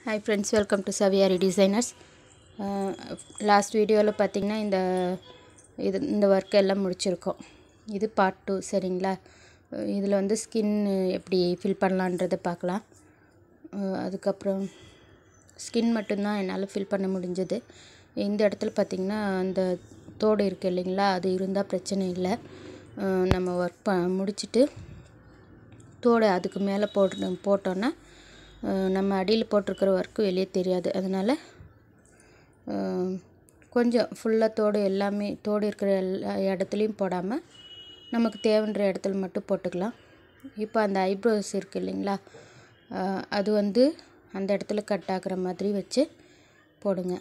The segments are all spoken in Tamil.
ஹாய் ஃப்ரெண்ட்ஸ் வெல்கம் டு சவியாரி டிசைனர்ஸ் லாஸ்ட் வீடியோவில் பார்த்தீங்கன்னா இந்த இது இந்த ஒர்க் எல்லாம் முடிச்சிருக்கோம் இது பார்ட் டூ சரிங்களா இதில் வந்து ஸ்கின் எப்படி ஃபில் பண்ணலான்றதை பார்க்கலாம் அஹ் அதுக்கப்புறம் ஸ்கின் மட்டும்தான் என்னால் ஃபில் பண்ண முடிஞ்சது இந்த இடத்துல பார்த்திங்கன்னா அந்த தோடு இருக்குது இல்லைங்களா அது இருந்தால் பிரச்சனை இல்லை அஹ் நம்ம ஒர்க் ப முடிச்சுட்டு தோடு அதுக்கு மேலே போட்டு போட்டோன்னா அஹ் நம்ம அடியில் போட்டிருக்கிற ஒர்க்கு வெளியே தெரியாது அதனால் அஹ் கொஞ்சம் ஃபுல்லாக தோடு எல்லாமே தோடு இருக்கிற எல்லா இடத்துலையும் போடாமல் நமக்கு தேவைன்ற இடத்துல மட்டும் போட்டுக்கலாம் இப்போ அந்த ஐப்ரோஸ் இருக்குது இல்லைங்களா அஹ் அது வந்து அந்த இடத்துல கட் ஆகுற மாதிரி வச்சு போடுங்க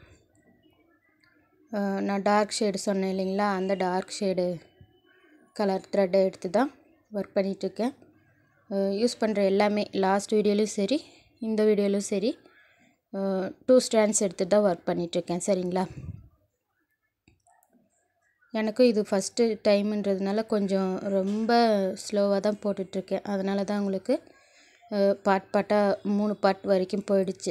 அஹ் நான் டார்க் ஷேடு சொன்னேன் இல்லைங்களா அந்த டார்க் ஷேடு கலர் த்ரெட்டை எடுத்து தான் ஒர்க் பண்ணிகிட்ருக்கேன் யூஸ் பண்ணுற எல்லாமே லாஸ்ட் வீடியோலையும் சரி இந்த வீடியோலையும் சரி டூ ஸ்டாண்ட்ஸ் எடுத்து தான் ஒர்க் பண்ணிகிட்ருக்கேன் சரிங்களா எனக்கும் இது ஃபஸ்ட்டு டைமுன்றதுனால கொஞ்சம் ரொம்ப ஸ்லோவாக தான் போட்டுட்ருக்கேன் அதனால தான் உங்களுக்கு பார்ட் பார்ட்டாக மூணு பார்ட் வரைக்கும் போயிடுச்சு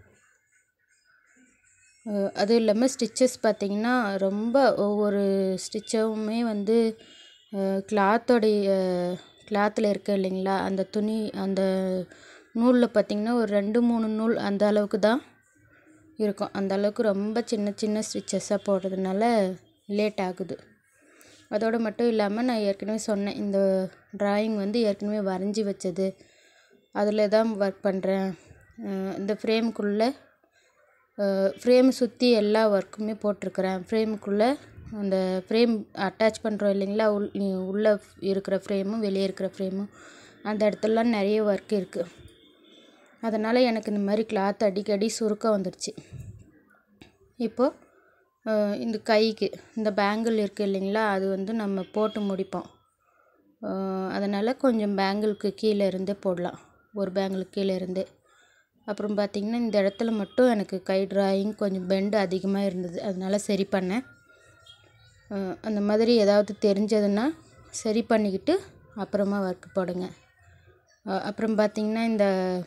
அஹ் அதுவும் இல்லாமல் ஸ்டிச்சஸ் பார்த்திங்கன்னா ரொம்ப ஒவ்வொரு ஸ்டிச்சுமே வந்து கிளாத்தோடைய கிளாத்தில் இருக்க இல்லைங்களா அந்த துணி அந்த நூலில் பார்த்திங்கன்னா ஒரு ரெண்டு மூணு நூல் அந்த அளவுக்கு தான் இருக்கும் அந்த அளவுக்கு ரொம்ப சின்ன சின்ன ஸ்டிச்சஸாக போடுறதுனால லேட் ஆகுது அதோடு மட்டும் இல்லாமல் நான் ஏற்கனவே சொன்னேன் இந்த ட்ராயிங் வந்து ஏற்கனவே வரைஞ்சி வச்சது அதில் தான் ஒர்க் பண்ணுறேன் இந்த ஃப்ரேமுக்குள்ளே ஃப்ரேம் சுற்றி எல்லா ஒர்க்குமே போட்டிருக்கிறேன் ஃப்ரேமுக்குள்ளே அந்த ஃப்ரேம் அட்டாச் பண்ணுறோம் இல்லைங்களா உள் உள்ளே இருக்கிற ஃப்ரேமும் வெளியே இருக்கிற ஃப்ரேமும் அந்த இடத்துலலாம் நிறைய ஒர்க் இருக்குது அதனால் எனக்கு இந்த மாதிரி கிளாத் அடிக்கடி சுருக்கம் வந்துடுச்சு இப்போது இந்த கைக்கு இந்த பேங்கிள் இருக்குது இல்லைங்களா அது வந்து நம்ம போட்டு முடிப்போம் அதனால் கொஞ்சம் பேங்கிளுக்கு கீழே இருந்தே போடலாம் ஒரு பேங்கிளுக்கு கீழே இருந்தே அப்புறம் பார்த்திங்கன்னா இந்த இடத்துல மட்டும் எனக்கு கை ட்ராயிங் கொஞ்சம் பெண்டு அதிகமாக இருந்தது அதனால் சரி பண்ணேன் அந்த மாதிரி ஏதாவது தெரிஞ்சதுன்னா சரி பண்ணிக்கிட்டு அப்புறமா ஒர்க் போடுங்க அப்புறம் பார்த்திங்கன்னா இந்த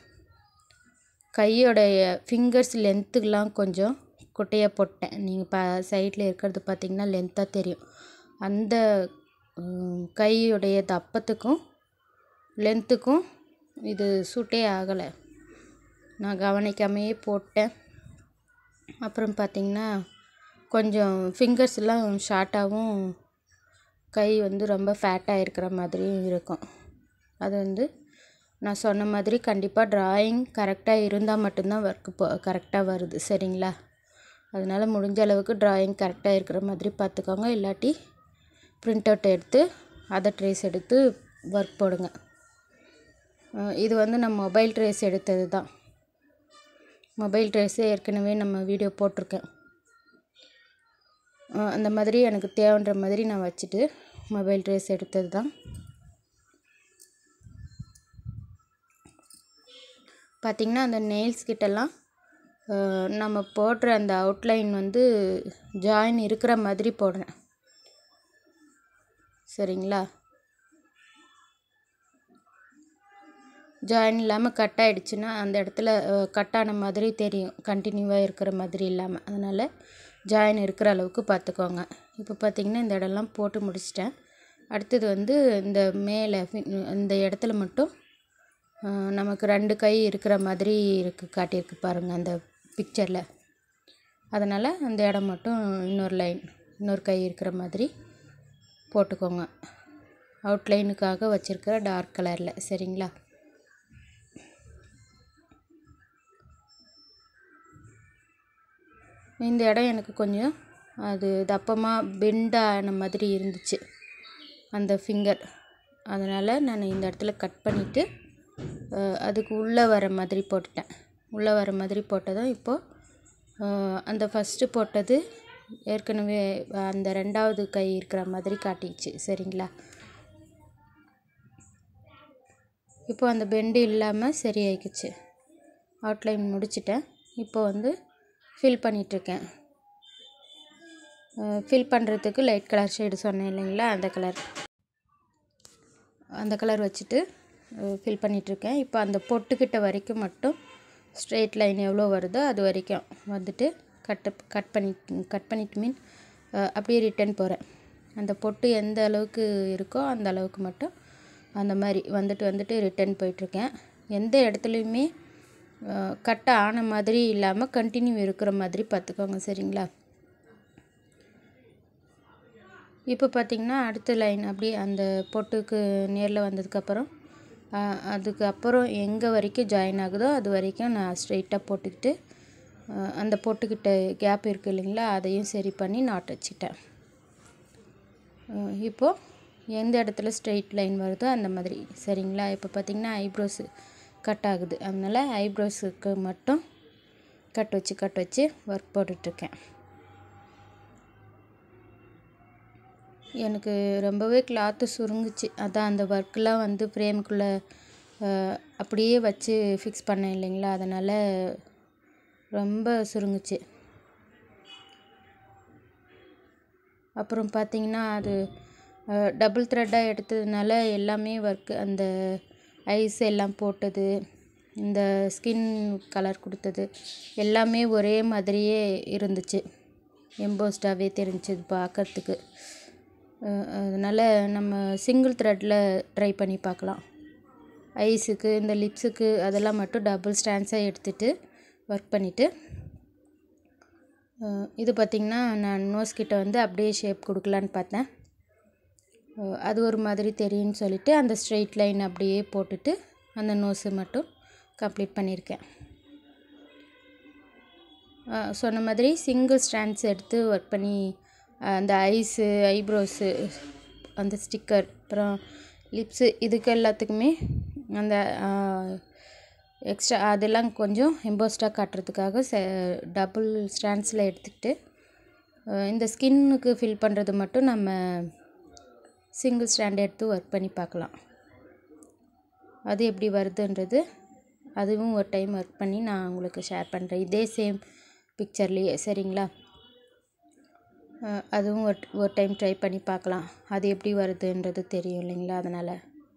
கையோடைய ஃபிங்கர்ஸ் லென்த்துக்கெலாம் கொஞ்சம் குட்டையாக போட்டேன் நீங்கள் பா சைடில் இருக்கிறது பார்த்திங்கன்னா லென்த்தாக தெரியும் அந்த கையுடைய தப்பத்துக்கும் லென்த்துக்கும் இது சூட்டே ஆகலை நான் கவனிக்காமையே போட்டேன் அப்புறம் பார்த்திங்கன்னா கொஞ்சம் ஃபிங்கர்ஸ்லாம் ஷார்ட்டாகவும் கை வந்து ரொம்ப ஃபேட்டாக இருக்கிற மாதிரியும் இருக்கும் அது வந்து நான் சொன்ன மாதிரி கண்டிப்பாக ட்ராயிங் கரெக்டாக இருந்தால் மட்டும்தான் ஒர்க்கு போ கரெக்டாக வருது சரிங்களா அதனால் முடிஞ்ச அளவுக்கு ட்ராயிங் கரெக்டாக இருக்கிற மாதிரி பார்த்துக்கோங்க இல்லாட்டி ப்ரிண்ட் அவுட் எடுத்து அதை ட்ரேஸ் எடுத்து ஒர்க் போடுங்க இது வந்து நான் மொபைல் ட்ரேஸ் எடுத்தது தான் மொபைல் ட்ரேஸே ஏற்கனவே நம்ம வீடியோ போட்டிருக்கேன் அந்த மாதிரி எனக்கு தேவைன்ற மாதிரி நான் வச்சுட்டு மொபைல் ட்ரேஸ் எடுத்தது தான் பார்த்திங்கன்னா அந்த நெயில்ஸ் கிட்டலாம் நம்ம போடுற அந்த அவுட்லைன் வந்து ஜாயின் இருக்கிற மாதிரி போடுறேன் சரிங்களா ஜாயின் இல்லாமல் கட் ஆகிடுச்சுன்னா அந்த இடத்துல கட்டான மாதிரி தெரியும் கண்டினியூவாக இருக்கிற மாதிரி இல்லாமல் அதனால் ஜாயின் இருக்கிற அளவுக்கு பார்த்துக்கோங்க இப்போ பார்த்திங்கன்னா இந்த இடம்லாம் போட்டு முடிச்சிட்டேன் அடுத்தது வந்து இந்த மேலே இந்த இடத்துல மட்டும் நமக்கு ரெண்டு கை இருக்கிற மாதிரி இருக்குது காட்டியிருக்கு பாருங்கள் அந்த பிக்சரில் அதனால் அந்த இடம் மட்டும் இன்னொரு லைன் இன்னொரு கை இருக்கிற மாதிரி போட்டுக்கோங்க அவுட்லைனுக்காக வச்சுருக்கிற டார்க் கலரில் சரிங்களா இந்த இடம் எனக்கு கொஞ்சம் அது தப்பமாக பெண்டான மாதிரி இருந்துச்சு அந்த ஃபிங்கர் அதனால் நான் இந்த இடத்துல கட் பண்ணிவிட்டு அதுக்கு உள்ளே வர மாதிரி போட்டுட்டேன் உள்ளே வர மாதிரி போட்டதும் இப்போது அந்த ஃபஸ்ட்டு போட்டது ஏற்கனவே அந்த ரெண்டாவது கை இருக்கிற மாதிரி காட்டிடுச்சு சரிங்களா இப்போ அந்த பெண்டு இல்லாமல் சரியாயிடுச்சு அவுட்லைன் முடிச்சிட்டேன் இப்போ வந்து ஃபில் பண்ணிகிட்ருக்கேன் ஃபில் பண்ணுறதுக்கு லைட் கலர் ஷேடு சொன்னேன் இல்லைங்களா அந்த கலர் அந்த கலர் வச்சுட்டு ஃபில் பண்ணிகிட்ருக்கேன் இப்போ அந்த பொட்டுக்கிட்ட வரைக்கும் மட்டும் ஸ்ட்ரெயிட் லைன் எவ்வளோ வருதோ அது வரைக்கும் வந்துட்டு கட்டு கட் பண்ணி கட் பண்ணிட்டு மீன் அப்படியே ரிட்டன் போகிறேன் அந்த பொட்டு எந்த அளவுக்கு இருக்கோ அந்த அளவுக்கு மட்டும் அந்த மாதிரி வந்துட்டு வந்துட்டு ரிட்டன் போயிட்டுருக்கேன் எந்த இடத்துலையுமே கட் ஆன மாதிரி இல்லாமல் கண்டினியூ இருக்கிற மாதிரி பார்த்துக்கோங்க சரிங்களா இப்போ பார்த்திங்கன்னா அடுத்த லைன் அப்படியே அந்த பொட்டுக்கு நேரில் வந்ததுக்கப்புறம் அதுக்கப்புறம் எங்கே வரைக்கும் ஜாயின் ஆகுதோ அது வரைக்கும் நான் ஸ்ட்ரெயிட்டாக போட்டுக்கிட்டு அந்த பொட்டுக்கிட்ட கேப் இருக்குது இல்லைங்களா அதையும் சரி பண்ணி நாட் வச்சுட்டேன் இப்போது எந்த இடத்துல ஸ்ட்ரெயிட் லைன் வருதோ அந்த மாதிரி சரிங்களா இப்போ பார்த்திங்கன்னா ஐப்ரோஸு கட் ஆகுது அதனால் ஐப்ரோஸுக்கு மட்டும் கட் வச்சு கட் வச்சு ஒர்க் போட்டுட்ருக்கேன் எனக்கு ரொம்பவே கிளாத்து சுருங்குச்சு அதான் அந்த ஒர்க்கெலாம் வந்து ஃப்ரேமுக்குள்ளே அப்படியே வச்சு ஃபிக்ஸ் பண்ணேன் இல்லைங்களா அதனால் ரொம்ப சுருங்குச்சு அப்புறம் பார்த்திங்கன்னா அது டபுள் த்ரெட்டாக எடுத்ததுனால எல்லாமே ஒர்க்கு அந்த ஐஸ் எல்லாம் போட்டது இந்த ஸ்கின் கலர் கொடுத்தது எல்லாமே ஒரே மாதிரியே இருந்துச்சு எம்போஸ்டாகவே தெரிஞ்சுது பார்க்கறதுக்கு அதனால் நம்ம சிங்கிள் த்ரெட்டில் ட்ரை பண்ணி பார்க்கலாம் ஐஸுக்கு இந்த லிப்ஸுக்கு அதெல்லாம் மட்டும் டபுள் ஸ்டாண்ட்ஸாக எடுத்துகிட்டு ஒர்க் பண்ணிவிட்டு இது பார்த்திங்கன்னா நான் நோஸ் கிட்ட வந்து அப்படியே ஷேப் கொடுக்கலான்னு பார்த்தேன் அது ஒரு மாதிரி தெரியும்னு சொல்லிவிட்டு அந்த ஸ்ட்ரெயிட் லைன் அப்படியே போட்டுட்டு அந்த நோஸு மட்டும் கம்ப்ளீட் பண்ணியிருக்கேன் சொன்ன மாதிரி சிங்கிள் ஸ்டாண்ட்ஸ் எடுத்து ஒர்க் பண்ணி அந்த ஐஸு ஐப்ரோஸு அந்த ஸ்டிக்கர் அப்புறம் லிப்ஸு இதுக்கு எல்லாத்துக்குமே அந்த எக்ஸ்ட்ரா அதெல்லாம் கொஞ்சம் எம்போஸ்டாக காட்டுறதுக்காக ச டபுள் ஸ்டாண்ட்ஸில் எடுத்துக்கிட்டு இந்த ஸ்கின்னுக்கு ஃபில் பண்ணுறது மட்டும் நம்ம சிங்கிள் ஸ்டாண்ட் எடுத்து ஒர்க் பண்ணி பார்க்கலாம் அது எப்படி வருதுன்றது அதுவும் ஒரு டைம் ஒர்க் பண்ணி நான் உங்களுக்கு ஷேர் பண்ணுறேன் இதே சேம் பிக்சர்லேயே சரிங்களா அதுவும் ஒரு ஒரு டைம் ட்ரை பண்ணி பார்க்கலாம் அது எப்படி வருதுன்றது தெரியும் இல்லைங்களா அதனால்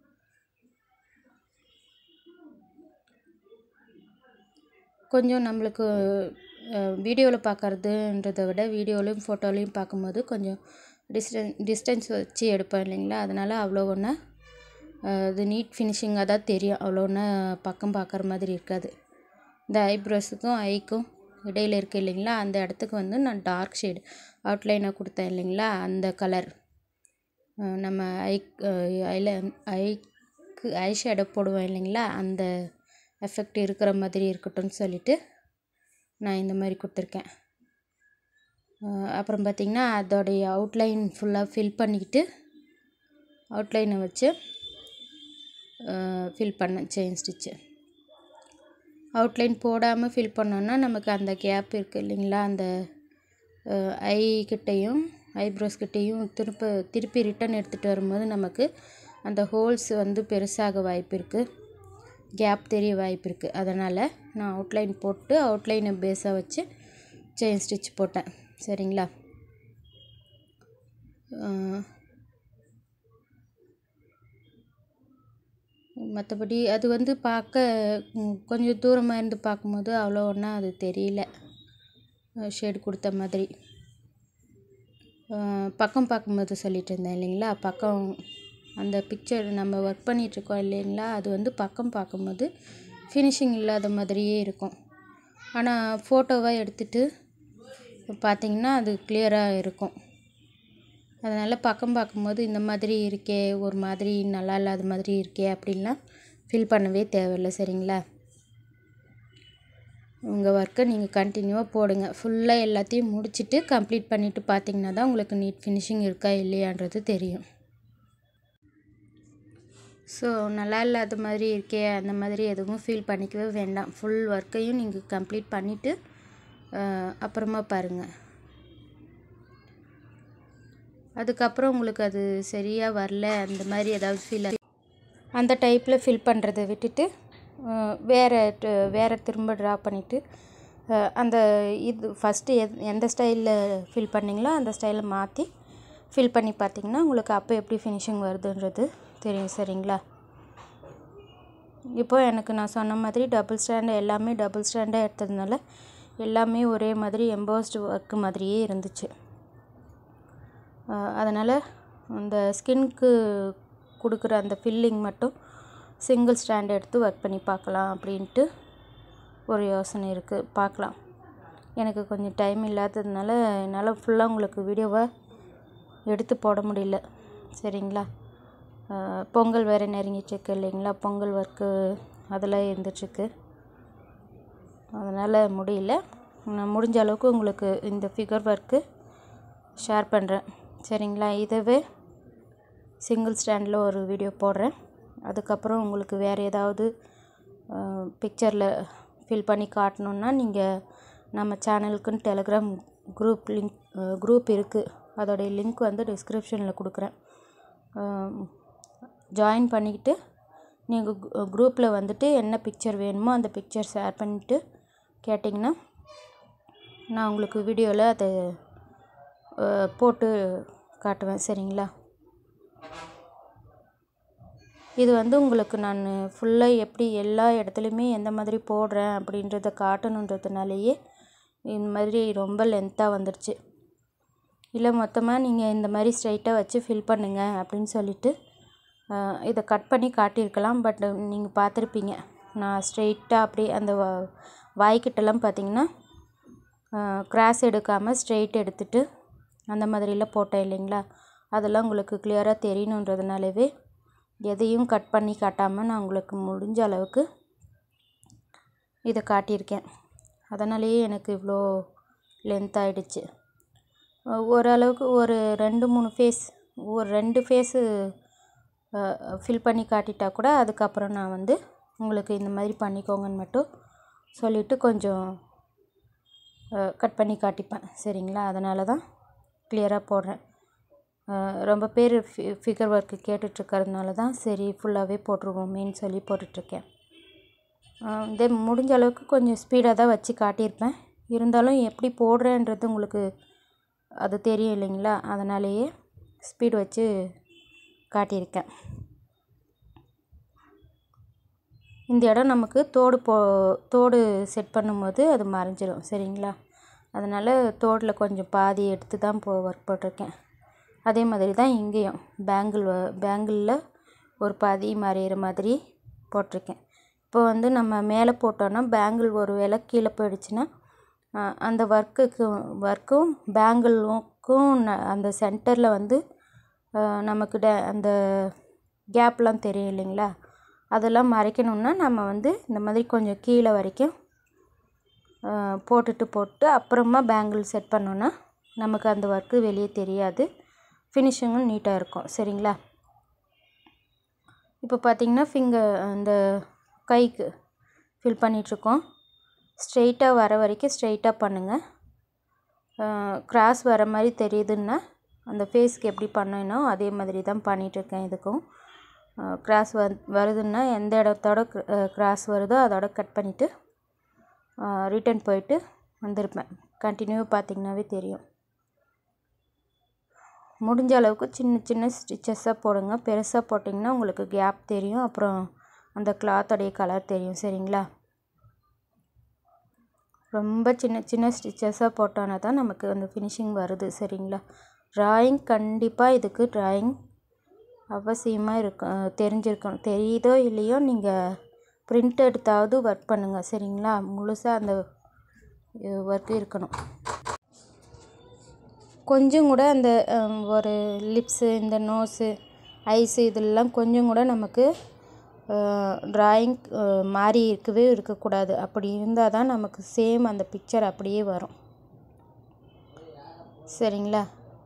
கொஞ்சம் நம்மளுக்கு வீடியோவில் பார்க்குறதுன்றதை விட வீடியோலையும் ஃபோட்டோலையும் பார்க்கும்போது கொஞ்சம் டிஸ்டன் டிஸ்டன்ஸ் வச்சு எடுப்பேன் இல்லைங்களா அதனால் அவ்வளோ ஒன்றா அது நீட் ஃபினிஷிங்காக தான் தெரியும் அவ்வளோ ஒன்றா பக்கம் பார்க்குற மாதிரி இருக்காது இந்த ஐப்ரோஸுக்கும் ஐக்கும் இடையில் இருக்குது இல்லைங்களா அந்த இடத்துக்கு வந்து நான் டார்க் ஷேடு அவுட்லைனாக கொடுத்தேன் இல்லைங்களா அந்த கலர் நம்ம ஐ ஐல ஐக்கு ஐ ஷேடோ போடுவோம் இல்லைங்களா அந்த எஃபெக்ட் இருக்கிற மாதிரி இருக்கட்டும்னு சொல்லிவிட்டு நான் இந்த மாதிரி கொடுத்துருக்கேன் அப்புறம் பார்த்திங்கன்னா அதோடைய அவுட்லைன் ஃபுல்லாக ஃபில் பண்ணிக்கிட்டு அவுட்லைனை வச்சு ஃபில் பண்ணேன் செயின் ஸ்டிச்சு அவுட்லைன் போடாமல் ஃபில் பண்ணோன்னா நமக்கு அந்த கேப் இருக்குது இல்லைங்களா அந்த ஐ கிட்டேயும் ஐப்ரோஸ் கிட்டேயும் திருப்ப திருப்பி ரிட்டன் எடுத்துகிட்டு வரும்போது நமக்கு அந்த ஹோல்ஸ் வந்து பெருசாக வாய்ப்பு இருக்குது கேப் தெரிய வாய்ப்பு இருக்குது அதனால் நான் அவுட்லைன் போட்டு அவுட்லைனை பேஸாக வச்சு செயின் ஸ்டிச் போட்டேன் சரிங்களா மற்றபடி அது வந்து பார்க்க கொஞ்சம் தூரமாக இருந்து பார்க்கும்போது அவ்வளோ ஒன்றா அது தெரியல ஷேடு கொடுத்த மாதிரி பக்கம் பார்க்கும்போது சொல்லிட்டு இருந்தேன் இல்லைங்களா பக்கம் அந்த பிக்சர் நம்ம ஒர்க் பண்ணிகிட்ருக்கோம் இல்லைங்களா அது வந்து பக்கம் பார்க்கும்போது ஃபினிஷிங் இல்லாத மாதிரியே இருக்கும் ஆனால் ஃபோட்டோவாக எடுத்துகிட்டு பார்த்திங்கன்னா அது கிளியராக இருக்கும் அதனால் பக்கம் பார்க்கும்போது இந்த மாதிரி இருக்கே ஒரு மாதிரி நல்லா இல்லாத மாதிரி இருக்கே அப்படின்லாம் ஃபீல் பண்ணவே தேவையில்லை சரிங்களா உங்கள் ஒர்க்கை நீங்கள் கண்டினியூவாக போடுங்க ஃபுல்லாக எல்லாத்தையும் முடிச்சுட்டு கம்ப்ளீட் பண்ணிவிட்டு பார்த்தீங்கன்னா தான் உங்களுக்கு நீட் ஃபினிஷிங் இருக்கா இல்லையான்றது தெரியும் ஸோ நல்லா இல்லாத மாதிரி இருக்கே அந்த மாதிரி எதுவும் ஃபீல் பண்ணிக்கவே வேண்டாம் ஃபுல் ஒர்க்கையும் நீங்கள் கம்ப்ளீட் பண்ணிவிட்டு அப்புறமா பாருங்கள் அதுக்கப்புறம் உங்களுக்கு அது சரியாக வரல அந்த மாதிரி ஏதாவது ஃபீல் அந்த டைப்பில் ஃபில் பண்ணுறதை விட்டுட்டு வேறு வேறு திரும்ப ட்ரா பண்ணிவிட்டு அந்த இது ஃபஸ்ட்டு எத் எந்த ஸ்டைலில் ஃபில் பண்ணிங்களோ அந்த ஸ்டைலில் மாற்றி ஃபில் பண்ணி பார்த்தீங்கன்னா உங்களுக்கு அப்போ எப்படி ஃபினிஷிங் வருதுன்றது தெரியும் சரிங்களா இப்போ எனக்கு நான் சொன்ன மாதிரி டபுள் ஸ்டாண்டு எல்லாமே டபுள் ஸ்டாண்டாக எடுத்ததுனால எல்லாமே ஒரே மாதிரி எம்போஸ்டு ஒர்க்கு மாதிரியே இருந்துச்சு அதனால் அந்த ஸ்கின்க்கு கொடுக்குற அந்த ஃபில்லிங் மட்டும் சிங்கிள் ஸ்டாண்ட் எடுத்து ஒர்க் பண்ணி பார்க்கலாம் அப்படின்ட்டு ஒரு யோசனை இருக்குது பார்க்கலாம் எனக்கு கொஞ்சம் டைம் இல்லாததுனால என்னால் ஃபுல்லாக உங்களுக்கு வீடியோவை எடுத்து போட முடியல சரிங்களா பொங்கல் வேறு நெருங்கிட்டுருக்கு இல்லைங்களா பொங்கல் ஒர்க்கு அதெல்லாம் இருந்துட்டுருக்கு அதனால் முடியல நான் முடிஞ்ச அளவுக்கு உங்களுக்கு இந்த ஃபிகர் ஒர்க்கு ஷேர் பண்ணுறேன் சரிங்களா இதுவே சிங்கிள் ஸ்டாண்டில் ஒரு வீடியோ போடுறேன் அதுக்கப்புறம் உங்களுக்கு வேறு ஏதாவது பிக்சரில் ஃபில் பண்ணி காட்டணுன்னா நீங்கள் நம்ம சேனலுக்குன்னு டெலகிராம் குரூப் லிங்க் குரூப் இருக்குது அதோடைய லிங்க் வந்து டிஸ்கிரிப்ஷனில் கொடுக்குறேன் ஜாயின் பண்ணிக்கிட்டு நீங்கள் குரூப்பில் வந்துட்டு என்ன பிக்சர் வேணுமோ அந்த பிக்சர் ஷேர் பண்ணிவிட்டு கேட்டிங்கன்னா நான் உங்களுக்கு வீடியோவில் அதை போட்டு காட்டுவேன் சரிங்களா இது வந்து உங்களுக்கு நான் ஃபுல்லாக எப்படி எல்லா இடத்துலையுமே எந்த மாதிரி போடுறேன் அப்படின்றத காட்டணுன்றதுனாலேயே இந்த மாதிரி ரொம்ப லென்த்தாக வந்துடுச்சு இல்லை மொத்தமாக நீங்கள் இந்த மாதிரி ஸ்ட்ரைட்டாக வச்சு ஃபில் பண்ணுங்கள் அப்படின்னு சொல்லிட்டு இதை கட் பண்ணி காட்டியிருக்கலாம் பட் நீங்கள் பார்த்துருப்பீங்க நான் ஸ்ட்ரெயிட்டாக அப்படியே அந்த வாய்க்கிட்டலாம் பார்த்தீங்கன்னா கிராஸ் எடுக்காமல் ஸ்ட்ரெயிட் எடுத்துட்டு அந்த மாதிரிலாம் போட்டேன் இல்லைங்களா அதெல்லாம் உங்களுக்கு கிளியராக தெரியணுன்றதுனாலவே எதையும் கட் பண்ணி காட்டாமல் நான் உங்களுக்கு முடிஞ்ச அளவுக்கு இதை காட்டியிருக்கேன் அதனாலேயே எனக்கு இவ்வளோ லென்த் ஆகிடுச்சு ஓரளவுக்கு ஒரு ரெண்டு மூணு ஃபேஸ் ஒரு ரெண்டு ஃபேஸு ஃபில் பண்ணி காட்டிட்டா கூட அதுக்கப்புறம் நான் வந்து உங்களுக்கு இந்த மாதிரி பண்ணிக்கோங்கன்னு மட்டும் சொல்லிவிட்டு கொஞ்சம் கட் பண்ணி காட்டிப்பேன் சரிங்களா அதனால தான் கிளியராக போடுறேன் ரொம்ப பேர் ஃபி ஃபிகர் ஒர்க்கு கேட்டுட்ருக்கறதுனால தான் சரி ஃபுல்லாகவே போட்டுருவோமேன்னு சொல்லி போட்டுட்ருக்கேன் இதே முடிஞ்ச அளவுக்கு கொஞ்சம் ஸ்பீடாக தான் வச்சு காட்டியிருப்பேன் இருந்தாலும் எப்படி போடுறேன்றது உங்களுக்கு அது தெரியும் இல்லைங்களா அதனாலேயே ஸ்பீடு வச்சு காட்டியிருக்கேன் இந்த இடம் நமக்கு தோடு போ தோடு செட் பண்ணும்போது அது மறைஞ்சிடும் சரிங்களா அதனால் தோடில் கொஞ்சம் பாதி எடுத்து தான் போ ஒர்க் போட்டிருக்கேன் அதே மாதிரி தான் இங்கேயும் பேங்கிள் பேங்கிளில் ஒரு பாதி மறையிற மாதிரி போட்டிருக்கேன் இப்போ வந்து நம்ம மேலே போட்டோன்னா பேங்கிள் ஒரு வேளை கீழே போயிடுச்சுன்னா அந்த ஒர்க்குக்கு ஒர்க்கும் பேங்கிளுக்கும் அந்த சென்டரில் வந்து நமக்கு ட அந்த கேப்லாம் தெரியும் இல்லைங்களா அதெல்லாம் மறைக்கணுன்னா நம்ம வந்து இந்த மாதிரி கொஞ்சம் கீழே வரைக்கும் போட்டுட்டு போட்டு அப்புறமா பேங்கிள் செட் பண்ணோன்னா நமக்கு அந்த ஒர்க்கு வெளியே தெரியாது ஃபினிஷிங்கும் நீட்டாக இருக்கும் சரிங்களா இப்போ பார்த்திங்கன்னா ஃபிங்கர் அந்த கைக்கு ஃபில் பண்ணிகிட்ருக்கோம் ஸ்ட்ரெயிட்டாக வர வரைக்கும் ஸ்ட்ரெயிட்டாக பண்ணுங்கள் கிராஸ் வர மாதிரி தெரியுதுன்னா அந்த ஃபேஸ்க்கு எப்படி பண்ணணும் அதே மாதிரி தான் பண்ணிகிட்ருக்கேன் இதுக்கும் கிராஸ் வ வருதுன்னா எந்த இடத்தோட கிராஸ் வருதோ அதோட கட் பண்ணிவிட்டு ரிட்டன் போயிட்டு வந்திருப்பேன் கண்டினியூ பார்த்திங்கனாவே தெரியும் முடிஞ்ச அளவுக்கு சின்ன சின்ன ஸ்டிச்சஸாக போடுங்க பெருசாக போட்டிங்கன்னா உங்களுக்கு கேப் தெரியும் அப்புறம் அந்த கிளாத்தோடைய கலர் தெரியும் சரிங்களா ரொம்ப சின்ன சின்ன ஸ்டிச்சஸாக போட்டோன்னா தான் நமக்கு அந்த ஃபினிஷிங் வருது சரிங்களா ட்ராயிங் கண்டிப்பாக இதுக்கு ட்ராயிங் அவசியமாக இருக்கும் தெரிஞ்சிருக்கணும் தெரியுதோ இல்லையோ நீங்கள் பிரிண்ட் எடுத்தாவது ஒர்க் பண்ணுங்கள் சரிங்களா முழுசாக அந்த ஒர்க்கு இருக்கணும் கொஞ்சம் கூட அந்த ஒரு லிப்ஸு இந்த நோஸு ஐஸு இதெல்லாம் கொஞ்சம் கூட நமக்கு ட்ராயிங் மாறி இருக்கவே இருக்கக்கூடாது அப்படி இருந்தால் தான் நமக்கு சேம் அந்த பிக்சர் அப்படியே வரும் சரிங்களா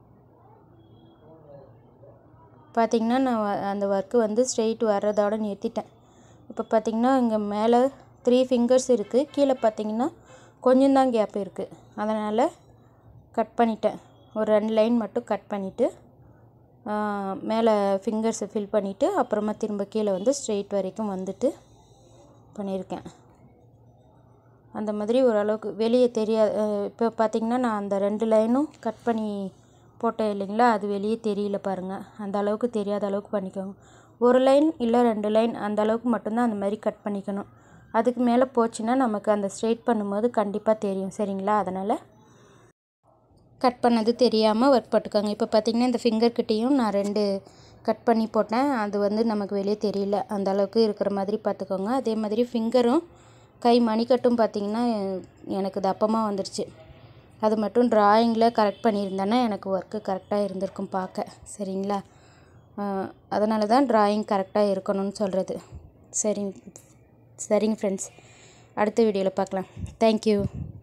பார்த்திங்கன்னா நான் அந்த ஒர்க்கு வந்து ஸ்ட்ரெயிட் வர்றதோட நிறுத்திட்டேன் இப்போ பார்த்திங்கன்னா இங்கே மேலே த்ரீ ஃபிங்கர்ஸ் இருக்குது கீழே பார்த்திங்கன்னா கொஞ்சம் தான் கேப் இருக்குது அதனால் கட் பண்ணிட்டேன் ஒரு ரெண்டு லைன் மட்டும் கட் பண்ணிவிட்டு மேலே ஃபிங்கர்ஸை ஃபில் பண்ணிவிட்டு அப்புறமா திரும்ப கீழே வந்து ஸ்ட்ரெயிட் வரைக்கும் வந்துட்டு பண்ணியிருக்கேன் அந்த மாதிரி ஓரளவுக்கு வெளியே தெரியாது இப்போ பார்த்திங்கன்னா நான் அந்த ரெண்டு லைனும் கட் பண்ணி போட்டேன் இல்லைங்களா அது வெளியே தெரியல பாருங்கள் அந்த அளவுக்கு தெரியாத அளவுக்கு பண்ணிக்கோங்க ஒரு லைன் இல்லை ரெண்டு லைன் அந்த அளவுக்கு மட்டும்தான் அந்த மாதிரி கட் பண்ணிக்கணும் அதுக்கு மேலே போச்சுன்னா நமக்கு அந்த ஸ்ட்ரெயிட் பண்ணும்போது கண்டிப்பாக தெரியும் சரிங்களா அதனால் கட் பண்ணது தெரியாமல் ஒர்க் போட்டுக்கோங்க இப்போ பார்த்திங்கன்னா இந்த ஃபிங்கர் கிட்டேயும் நான் ரெண்டு கட் பண்ணி போட்டேன் அது வந்து நமக்கு வெளியே தெரியல அந்த அளவுக்கு இருக்கிற மாதிரி பார்த்துக்கோங்க அதே மாதிரி ஃபிங்கரும் கை மணிக்கட்டும் பார்த்திங்கன்னா எனக்கு தப்பமாக வந்துருச்சு அது மட்டும் ட்ராயிங்கில் கரெக்ட் பண்ணியிருந்தேன்னா எனக்கு ஒர்க்கு கரெக்டாக இருந்திருக்கும் பார்க்க சரிங்களா அதனால தான் ட்ராயிங் கரெக்டாக இருக்கணும்னு சொல்கிறது சரிங்க சரிங்க ஃப்ரெண்ட்ஸ் அடுத்த வீடியோவில் பார்க்கலாம் தேங்க்யூ